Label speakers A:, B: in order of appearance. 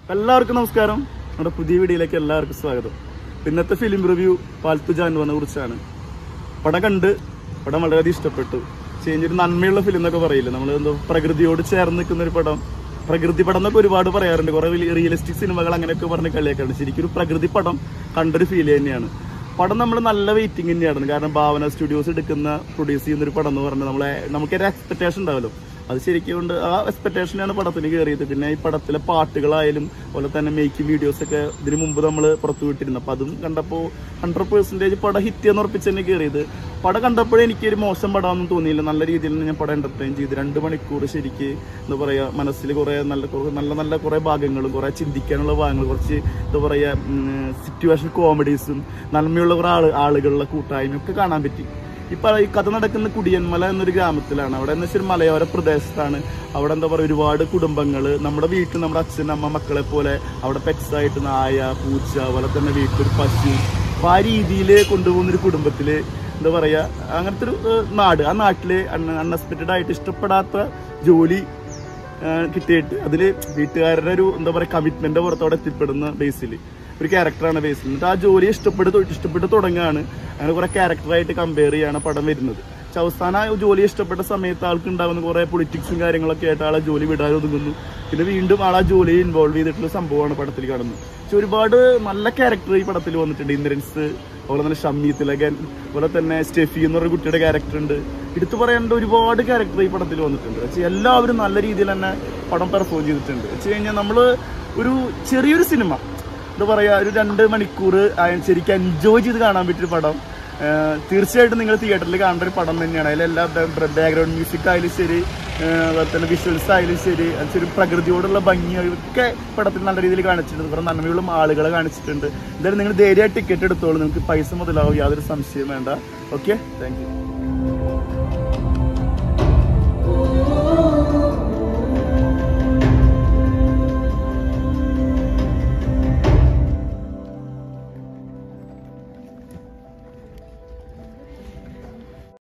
A: എല്ലാവർക്കും നമസ്കാരം നമ്മുടെ പുതിയ വീഡിയോയിലേക്ക് എല്ലാവർക്കും സ്വാഗതം ഇന്നത്തെ ഫിലിം റിവ്യൂ പാൽത്തു ജാൻവനെ കുറിച്ചാണ് പടം കണ്ട് പടം വളരെയധികം ഇഷ്ടപ്പെട്ടു ചേഞ്ചൊരു നന്മയുള്ള ഫിലിം എന്നൊക്കെ പറയില്ല നമ്മൾ എന്തോ പ്രകൃതിയോട് ചേർന്ന് നിൽക്കുന്ന ഒരു പടം പ്രകൃതി പടം എന്നൊക്കെ ഒരുപാട് പറയാറുണ്ട് കുറെ റിയലിസ്റ്റിക് സിനിമകൾ അങ്ങനെയൊക്കെ പറഞ്ഞ് കളിയാക്കാറുണ്ട് ശരിക്കും ഒരു പ്രകൃതി പടം കണ്ടൊരു ഫീൽ തന്നെയാണ് പടം നമ്മൾ നല്ല വെയിറ്റിംഗ് തന്നെയാണ് കാരണം ഭാവന സ്റ്റുഡിയോസ് എടുക്കുന്ന പ്രൊഡ്യൂസ് ചെയ്യുന്ന ഒരു പടം എന്ന് പറഞ്ഞാൽ നമ്മളെ നമുക്കൊരു എക്സ്പെക്ടേഷൻ ഉണ്ടാവല്ലോ അത് ശരിക്കും കൊണ്ട് ആ എക്സ്പെക്ടേഷനാണ് പടത്തിന് കയറിയത് പിന്നെ ഈ പടത്തിലെ പാട്ടുകളായാലും അതുപോലെ തന്നെ മേക്കിംഗ് വീഡിയോസ് ഒക്കെ ഇതിന് മുമ്പ് നമ്മൾ പുറത്തു വിട്ടിരുന്നു അപ്പം അതും കണ്ടപ്പോൾ ഹൺഡ്രഡ് പെർസെൻറ്റേജ് പടം ഹിറ്റ് എന്ന് ഉറപ്പിച്ച് തന്നെ കയറിയത് പടം കണ്ടപ്പോഴേ എനിക്കൊരു മോശം പടമൊന്നും തോന്നിയില്ല നല്ല രീതിയിൽ തന്നെ ഞാൻ പടം എന്റർടൈൻ ചെയ്ത് രണ്ട് മണിക്കൂർ ശരിക്ക് എന്താ പറയുക മനസ്സിൽ കുറേ നല്ല കുറേ നല്ല നല്ല കുറേ ഭാഗങ്ങളും കുറേ ചിന്തിക്കാനുള്ള ഭാഗങ്ങൾ കുറച്ച് എന്താ പറയുക സിറ്റുവേഷൻ കോമഡീസും നന്മയുള്ള കുറേ ആള് ആളുകളുടെ കൂട്ടായ്മയും ഒക്കെ കാണാൻ പറ്റി ഇപ്പൊ ഈ കഥ നടക്കുന്ന കുടിയന്മല എന്നൊരു ഗ്രാമത്തിലാണ് അവിടെ എന്ന് വെച്ചാൽ ഒരു മലയോര പ്രദേശത്താണ് അവിടെ എന്താ പറയുക ഒരുപാട് കുടുംബങ്ങൾ നമ്മുടെ വീട്ടിൽ നമ്മുടെ അച്ഛൻ അമ്മ മക്കളെ പോലെ അവിടെ പെറ്റ്സ് ആയിട്ട് നായ പൂച്ച അതുപോലെ തന്നെ വീട്ടിൽ പശു അപ്പൊ ആ രീതിയിൽ കൊണ്ടുപോകുന്ന ഒരു കുടുംബത്തില് എന്താ പറയാ അങ്ങനത്തെ ഒരു ഏഹ്, നാട് ആ നാട്ടില് അൺഎക്സ്പെക്റ്റഡ് ആയിട്ട് ഇഷ്ടപ്പെടാത്ത ജോലി ഏഹ്, കിട്ടിയിട്ട് അതില് വീട്ടുകാരുടെ ഒരു എന്താ പറയാ കമ്മിറ്റ്മെന്റ് പുറത്തോടെ എത്തിപ്പെടുന്ന ബേസിൽ ഒരു ക്യാരക്ടറാണ് ബേസിൽ എന്നിട്ട് ആ ജോലി ഇഷ്ടപ്പെട്ട് തൊ- ഇഷ്ടപ്പെട്ട് തുടങ്ങുകയാണ് അങ്ങനെ കുറെ ക്യാരക്ടറായിട്ട് കമ്പയർ ചെയ്യാണ് പടം വരുന്നത് പക്ഷെ അവസാനം ആ ജോലി ഇഷ്ടപ്പെട്ട സമയത്ത് ആൾക്ക് ഉണ്ടാകുന്ന കുറെ പൊളിറ്റിക്സും കാര്യങ്ങളൊക്കെ ആയിട്ട് ആളെ ജോലി വിടാൻ ഒതുങ്ങുന്നു പിന്നെ വീണ്ടും ആൾ ആ ജോലിയിൽ ഇൻവോൾവ് ചെയ്തിട്ടുള്ള സംഭവമാണ് പടത്തിൽ കാണുന്നത് പക്ഷെ ഒരുപാട് നല്ല ക്യാരക്ടർ ഈ പടത്തിൽ വന്നിട്ടുണ്ട് ഇന്ദ്രൻസ് അതുപോലെ തന്നെ ഷമ്മി തിലകൻ അതുപോലെ തന്നെ സ്റ്റെഫി എന്ന് പറഞ്ഞ കുട്ടിയുടെ ക്യാരക്ടർ ഉണ്ട് എടുത്തു പറയേണ്ട ഒരുപാട് ക്യാരക്ടർ ഈ പടത്തിൽ വന്നിട്ടുണ്ട് പക്ഷെ എല്ലാവരും നല്ല രീതിയിൽ തന്നെ പടം പെർഫോം ചെയ്തിട്ടുണ്ട് വെച്ച് കഴിഞ്ഞാൽ നമ്മൾ ഒരു ചെറിയൊരു സിനിമ എന്താ പറയാ ഒരു രണ്ട് മണിക്കൂർ ആ- ശരിക്കും എൻജോയ് ചെയ്ത് കാണാൻ പറ്റിയൊരു പടം ആഹ് തീർച്ചയായിട്ടും നിങ്ങൾ തിയേറ്ററിൽ കാണേണ്ട ഒരു പടം തന്നെയാണ് അതിലെല്ലാ ബാക്ക്ഗ്രൗണ്ട് മ്യൂസിക് ആയാലും ശരി ആഹ് അതുപോലെ തന്നെ വിഷ്വൽസ് ആയാലും ശരി അത് ശരി പ്രകൃതിയോടുള്ള ഭംഗി ഒക്കെ പടത്തിൽ നല്ല രീതിയിൽ കാണിച്ചിട്ടുണ്ട് കുറേ നന്മയുള്ള ആളുകളെ കാണിച്ചിട്ടുണ്ട് എന്തായാലും നിങ്ങൾ ധൈര്യമായിട്ട് ടിക്കറ്റ് എടുത്തോളൂ നിങ്ങൾക്ക് പൈസ മുതലാവും യാതൊരു സംശയം വേണ്ട ഓക്കെ താങ്ക് യു